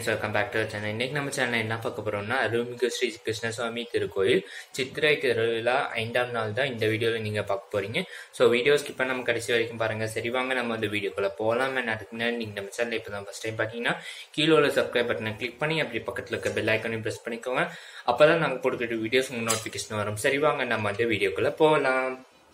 Welcome back to channel இன்னைக்கு நம்ம channel என்ன பார்க்க போறோம்னா அருள்மிகு ஸ்ரீ கிருஷ்ணசுவாமி திருக்கோயில் சித்திரை திருவிழா ஐந்தாம் நாள் தான் இந்த வீடியோவில் நீங்க பார்க்க போறீங்க ஸோ வீடியோ ஸ்கிப் பண்ணாம கடைசி வரைக்கும் பாருங்க சரி வாங்க நம்ம அந்த வீடியோக்குள்ள போகலாம் and அதுக்கு முன்னாடி நீங்க நம்ம சேனல் இப்போ தான் ஃபர்ஸ்ட் டைம் பார்த்தீங்கன்னா கீழே உள்ள சப்ஸ்கிரைப் பட்டனை கிளிக் பண்ணி அப்படி பக்கத்தில் இருக்க பெல் ஐக்கனையும் ப்ரெஸ் பண்ணிக்கோங்க அப்பதான் நாங்கள் போட்டுக்கிட்ட வீடியோஸ் உங்களுக்கு நோட்டிஃபிகேஷன் வரும் சரி வாங்க நம்ம அந்த வீடியோக்குள்ள போகலாம்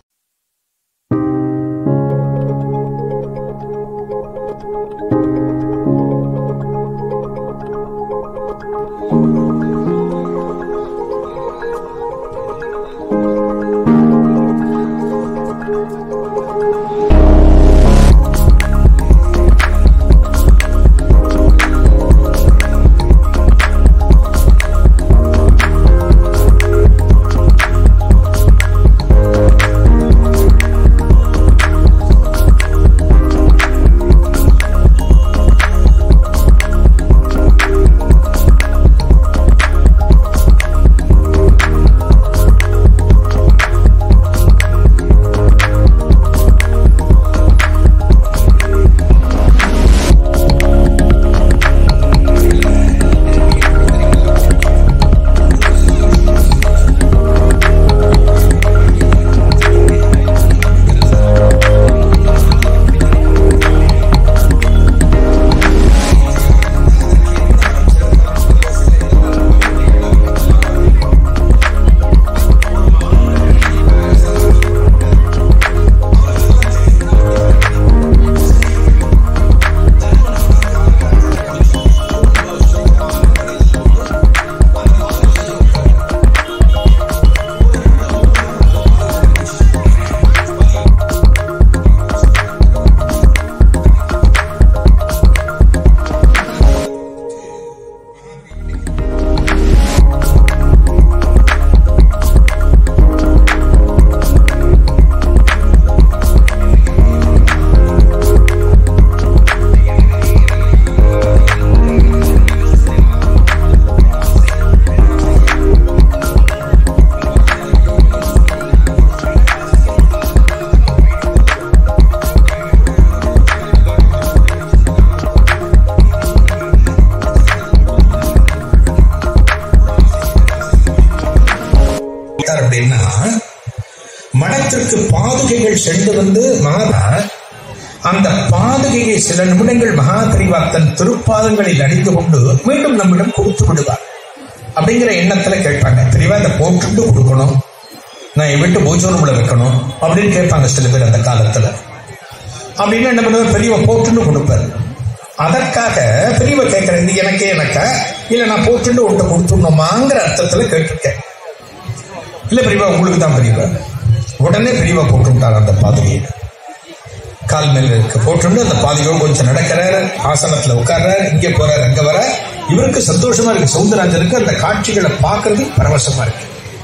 கொடுத்தார் அப்படின்னா மடத்திற்கு பாதுகைகள் சென்று வந்து மகா அந்த பாதுகையை சில நிமிடங்கள் மகா பெரிவா தன் திருப்பாதங்களில் அணிந்து கொண்டு மீண்டும் நம்மிடம் கொடுத்து விடுவார் அப்படிங்கிற எண்ணத்துல கேட்பாங்க பெரியவா இந்த போட்டுட்டு கொடுக்கணும் நான் என் வீட்டு பூஜை ரூம்ல வைக்கணும் அப்படின்னு கேட்பாங்க சில பேர் அந்த காலத்துல அப்படின்னு என்ன பண்ணுவார் பெரியவா போட்டுன்னு கொடுப்பார் அதற்காக பெரியவா கேட்கிறேன் இது எனக்கே எனக்கா இல்ல நான் போட்டுன்னு உன்ட்ட கொடுத்துடணுமாங்கிற அர்த்தத்துல கேட்டிருக்கேன் இல்ல பெரியவா உங்களுக்கு தான் பெரியவா உடனே பெரியவா போட்டுட்டார் அந்த பாதுகையை கால் மேல இருக்க போட்டு அந்த பாதுகையோடு கொஞ்சம் நடக்கிறாரு ஆசனத்துல உட்கார்றாரு இங்க போறாரு அங்க வர இவருக்கு சந்தோஷமா இருக்கு சவுந்தரராஜனுக்கு அந்த காட்சிகளை பார்க்கறது பரவசமா இருக்கு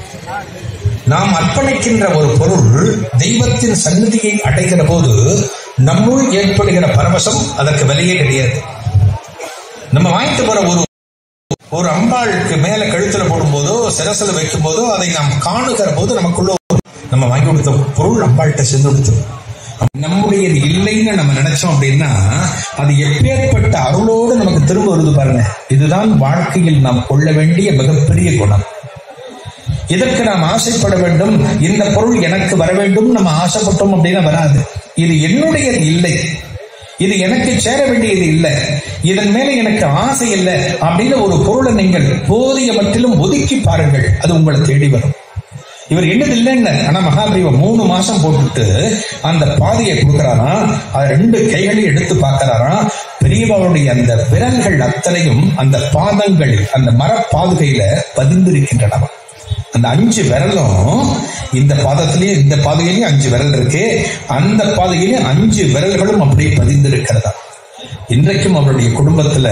நாம் அர்ப்பணிக்கின்ற ஒரு பொருள் தெய்வத்தின் சந்நிதியை அடைகிற போது நம்முள் ஏற்படுகிற பரவசம் அதற்கு விலையே கிடையாது நம்ம வாங்கிட்டு போற ஒரு ஒரு அம்பாளுக்கு மேல கழுத்துல போடும்போதோ சிரசில் வைக்கும் போதோ அதை நாம் காணுகிற போது நமக்குள்ள ஒரு- நம்ம வாங்கி கொடுத்த பொருள் அம்பாள்கிட்ட சென்று கொடுத்துரும் நம்முடையது இல்லைன்னு நம்ம நினைச்சோம் அப்படின்னா அது எப்பேற்பட்ட அருளோடு நமக்கு திரும்ப வருது பாருங்க இதுதான் வாழ்க்கையில் நாம் கொள்ள வேண்டிய மிகப்பெரிய குணம் இதற்கு நாம் ஆசைப்பட வேண்டும் இந்த பொருள் எனக்கு வர வேண்டும் நம்ம ஆசைப்பட்டோம் அப்படின்னா வராது இது என்னுடையது இல்லை இது எனக்கு சேர வேண்டியது இல்லை இதன் மேல எனக்கு ஆசை இல்லை அப்படின்னு ஒரு பொருளை நீங்கள் போதிய மட்டிலும் ஒதுக்கி பாருங்கள் அது உங்களை தேடி வரும் இவர் என்னது இல்லைன்னு ஆனா மகாபிரிவ மூணு மாசம் போட்டுட்டு அந்த பாதையை கொடுக்கறாராம் அது ரெண்டு கைகளையும் எடுத்து பார்க்கறாராம் பெரியவருடைய அந்த விரல்கள் அத்தனையும் அந்த பாதங்கள் அந்த மரப்பாதுகையில பதிந்திருக்கின்றனவா அந்த அஞ்சு விரலும் இந்த பாதத்திலேயே இந்த பாதையிலையும் அஞ்சு விரல் இருக்கு அந்த பாதையிலையும் அஞ்சு விரல்களும் அப்படியே பதிந்திருக்கிறதா இன்றைக்கும் அவருடைய குடும்பத்துல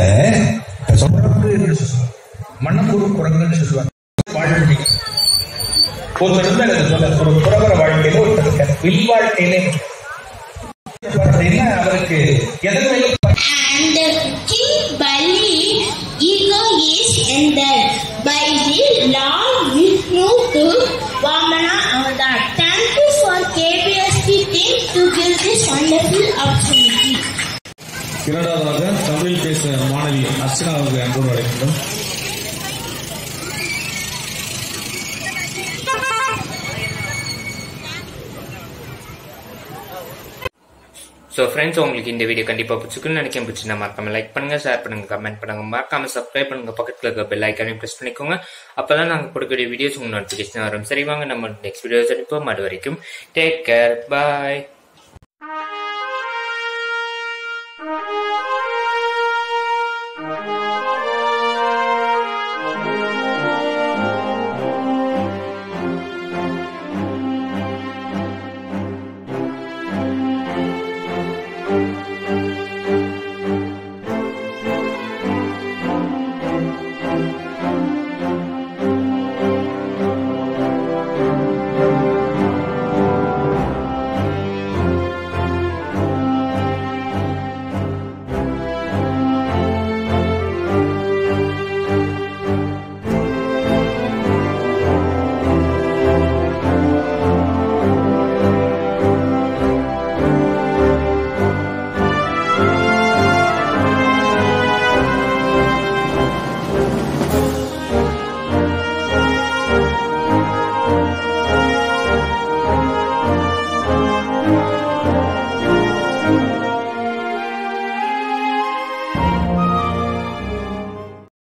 மணக்குறு குரங்குன்னு சொல்லுவாங்க வாழ்க்கை ஒருத்தர் இருந்தார் அது சொல்ல ஒரு புறவர வாழ்க்கையில ஒருத்தர் இருக்கார் வில் வாழ்க்கையிலே அப்படின்னா அவருக்கு எதன் மேலும் and King Bali ego is ended by the Lord Vishnu to Vamana Avatar. Thank you for KBST team to give this wonderful opportunity. இரண்டாவதாக தமிழில் பேச மாணவி அர்ச்சனா அவர்களை அன்போடு அழைக்கின்றோம் ஸோ ஃப்ரெண்ட்ஸ் உங்களுக்கு இந்த வீடியோ கண்டிப்பாக பிடிச்சிருக்குன்னு நினைக்கிறேன் பிடிச்சிருந்தா மறக்காம லைக் பண்ணுங்க ஷேர் பண்ணுங்க கமெண்ட் பண்ணுங்க மறக்காம சப்ஸ்கிரைப் பண்ணுங்க பக்கத்தில் இருக்க பெல் ஐக்கானையும் ப்ரெஸ் பண்ணிக்கோங்க அப்பதான் நாங்கள் கொடுக்கக்கூடிய வீடியோஸ் உங்களுக்கு நோட்டிஃபிகேஷன் வரும் சரி வாங்க நம்ம நெக்ஸ்ட் வீடியோ சந்திப்போம் அது வரைக்கும் டேக் கேர் பாய்